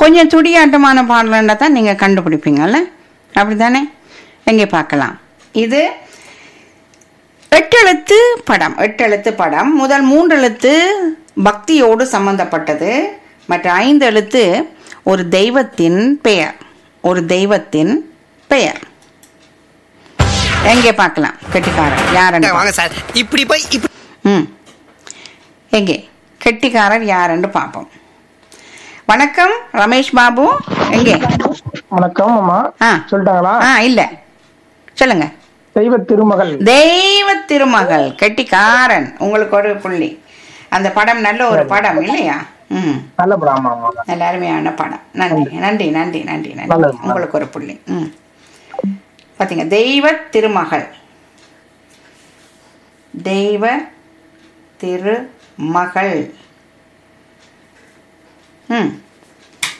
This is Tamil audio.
கொஞ்சம் துடியாட்டமான பாடல்னா தான் நீங்கள் கண்டுபிடிப்பீங்கல்ல அப்படிதானே எங்கே பார்க்கலாம் இது எட்டெழுத்து படம் எட்டெழுத்து படம் முதல் மூன்று எழுத்து பக்தியோடு சம்பந்தப்பட்டது மற்ற ஐந்து எழுத்து ஒரு தெய்வத்தின் பெயர் ஒரு தெய்வத்தின் பெயர் எங்கே பார்க்கலாம் கெட்டிக்காரர் யாருன்னு வாங்க சார் இப்படி போய் இப்படி ம் எங்கே கெட்டிக்காரர் யாருன்னு பார்ப்போம் வணக்கம் ரமேஷ் பாபு எங்கே வணக்கம் அம்மா ஆ சொல்லிட்டாங்களா ஆ இல்ல சொல்லுங்க தெய்வ திருமகள் தெய்வ திருமகள் கெட்டிக்காரன் உங்களுக்கு ஒரு புள்ளி அந்த படம் நல்ல ஒரு படம் இல்லையா ம் நல்ல படம் ஆமா ஆமா நல்ல அருமையான படம் நன்றி நன்றி நன்றி நன்றி நன்றி நல்லது. உங்களுக்கு ஒரு புள்ளி ம் பாத்தீங்க தெய்வ திருமகள் தெய்வ திருமகள் ம்